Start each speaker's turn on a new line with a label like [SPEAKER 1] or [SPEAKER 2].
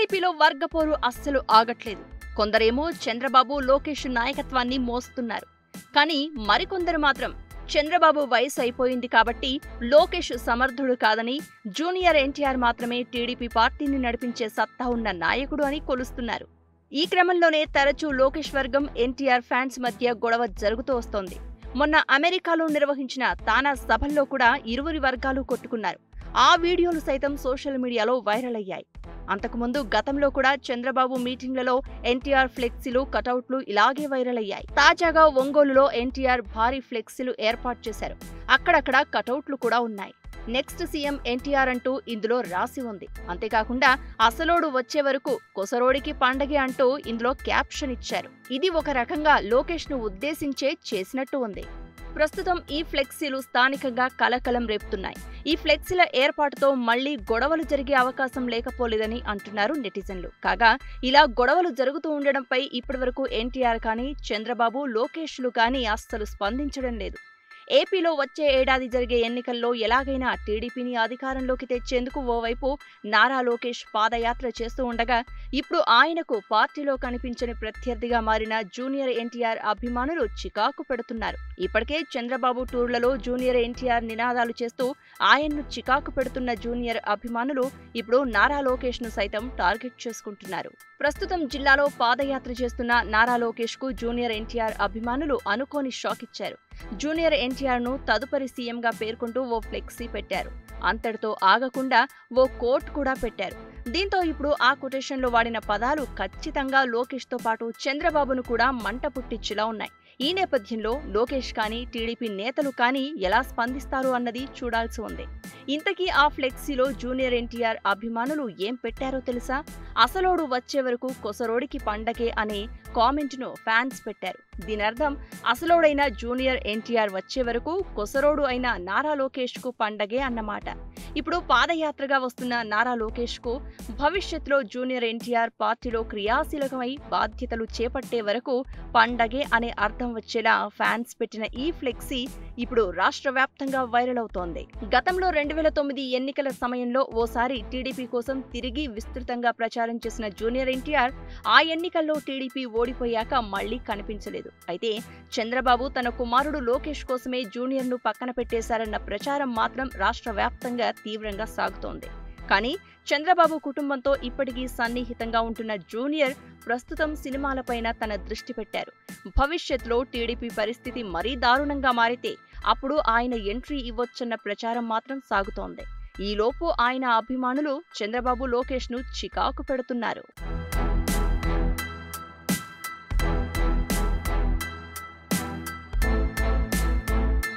[SPEAKER 1] టీడీపీలో వర్గపోరు అస్సలు ఆగట్లేదు కొందరేమో చంద్రబాబు లోకేష్ నాయకత్వాన్ని మోస్తున్నారు కానీ మరికొందరు మాత్రం చంద్రబాబు వయసు అయిపోయింది కాబట్టి లోకేష్ సమర్థుడు కాదని జూనియర్ ఎన్టీఆర్ మాత్రమే టీడీపీ పార్టీని నడిపించే సత్తా ఉన్న నాయకుడు అని కొలుస్తున్నారు ఈ క్రమంలోనే తరచూ లోకేష్ వర్గం ఎన్టీఆర్ ఫ్యాన్స్ మధ్య గొడవ జరుగుతూ వస్తోంది మొన్న అమెరికాలో నిర్వహించిన తానా సభల్లో కూడా ఇరువురి వర్గాలు కొట్టుకున్నారు ఆ వీడియోలు సైతం సోషల్ మీడియాలో వైరల్ అయ్యాయి అంతకుముందు గతంలో కూడా చంద్రబాబు మీటింగ్లలో ఎన్టీఆర్ ఫ్లెక్సీలు కటౌట్లు ఇలాగే వైరల్ అయ్యాయి తాజాగా ఒంగోలులో ఎన్టీఆర్ భారీ ఫ్లెక్సీలు ఏర్పాటు చేశారు అక్కడక్కడ కటౌట్లు కూడా ఉన్నాయి నెక్స్ట్ సీఎం ఎన్టీఆర్ అంటూ ఇందులో రాసి ఉంది అంతేకాకుండా అసలోడు వచ్చే వరకు కొసరోడికి పండగే అంటూ ఇందులో క్యాప్షన్ ఇచ్చారు ఇది ఒక రకంగా లోకేష్ ను ఉద్దేశించే చేసినట్టు ఉంది ప్రస్తుతం ఈ ఫ్లెక్సీలు స్థానికంగా కలకలం రేపుతున్నాయి ఈ ఫ్లెక్సీల ఏర్పాటుతో మళ్లీ గొడవలు జరిగే అవకాశం లేకపోలేదని అంటున్నారు నెటిజన్లు కాగా ఇలా గొడవలు జరుగుతూ ఉండడంపై ఇప్పటివరకు ఎన్టీఆర్ కానీ చంద్రబాబు లోకేష్లు కానీ అస్సలు స్పందించడం లేదు ఏపీలో వచ్చే ఏడాది జరిగే ఎన్నికల్లో ఎలాగైనా టీడీపీని అధికారంలోకి తెచ్చేందుకు ఓవైపు నారా లోకేష్ పాదయాత్ర చేస్తూ ఉండగా ఇప్పుడు ఆయనకు పార్టీలో కనిపించని ప్రత్యర్థిగా మారిన జూనియర్ ఎన్టీఆర్ అభిమానులు చికాకు పెడుతున్నారు ఇప్పటికే చంద్రబాబు టూర్లలో జూనియర్ ఎన్టీఆర్ నినాదాలు చేస్తూ ఆయన్ను చికాకు పెడుతున్న జూనియర్ అభిమానులు ఇప్పుడు నారా లోకేష్ ను సైతం టార్గెట్ చేసుకుంటున్నారు ప్రస్తుతం జిల్లాలో పాదయాత్ర చేస్తున్న నారా లోకేష్ కు జూనియర్ ఎన్టీఆర్ అభిమానులు అనుకోని షాక్ ఇచ్చారు జూనియర్ ఎన్టీఆర్ ను తదుపరి సీఎంగా పేర్కొంటూ ఓ ఫ్లెక్సీ పెట్టారు అంతటితో ఆగకుండా ఓ కోట్ కూడా పెట్టారు దీంతో ఇప్పుడు ఆ కొటేషన్లో వాడిన పదాలు ఖచ్చితంగా లోకేష్ తో పాటు చంద్రబాబును కూడా మంట పుట్టించేలా ఉన్నాయి ఈ నేపథ్యంలో లోకేష్ కానీ టీడీపీ నేతలు కానీ ఎలా స్పందిస్తారు అన్నది చూడాల్సి ఉంది ఇంతకీ ఆ ఫ్లెక్సీలో జూనియర్ ఎన్టీఆర్ అభిమానులు ఏం పెట్టారో తెలుసా అసలోడు వచ్చే వరకు కొసరోడికి పండగే అనే కామెంట్ను ఫ్యాన్స్ పెట్టారు దీని అర్థం అసలోడైన జూనియర్ ఎన్టీఆర్ వచ్చే వరకు కొసరోడు అయిన నారా లోకేష్ కు పండగే అన్నమాట ఇప్పుడు పాదయాత్రగా వస్తున్న నారా లోకేష్ కు భవిష్యత్తులో జూనియర్ ఎన్టీఆర్ పార్టీలో క్రియాశీలకమై బాధ్యతలు చేపట్టే వరకు పండగే అనే అర్థం వచ్చేలా ఫ్యాన్స్ పెట్టిన ఈ ఫ్లెక్సీ ఇప్పుడు రాష్ట్ర వ్యాప్తంగా వైరల్ అవుతోంది గతంలో రెండు వేల తొమ్మిది ఎన్నికల సమయంలో ఓసారి టీడీపీ కోసం తిరిగి విస్తృతంగా ప్రచారం చేసిన జూనియర్ ఎన్టీఆర్ ఆ ఎన్నికల్లో టీడీపీ ఓడిపోయాక మళ్లీ కనిపించలేదు అయితే చంద్రబాబు తన కుమారుడు లోకేష్ కోసమే జూనియర్ ను పక్కన పెట్టేశారన్న ప్రచారం మాత్రం రాష్ట్ర వ్యాప్తంగా తీవ్రంగా సాగుతోంది కానీ చంద్రబాబు కుటుంబంతో ఇప్పటికీ సన్నిహితంగా ఉంటున్న జూనియర్ ప్రస్తుతం సినిమాలపైన తన దృష్టి పెట్టారు భవిష్యత్తులో టీడీపీ పరిస్థితి మరీ దారుణంగా మారితే అప్పుడు ఆయన ఎంట్రీ ఇవ్వొచ్చన్న ప్రచారం మాత్రం సాగుతోంది ఈలోపు ఆయన అభిమానులు చంద్రబాబు లోకేష్ ను చికాకు పెడుతున్నారు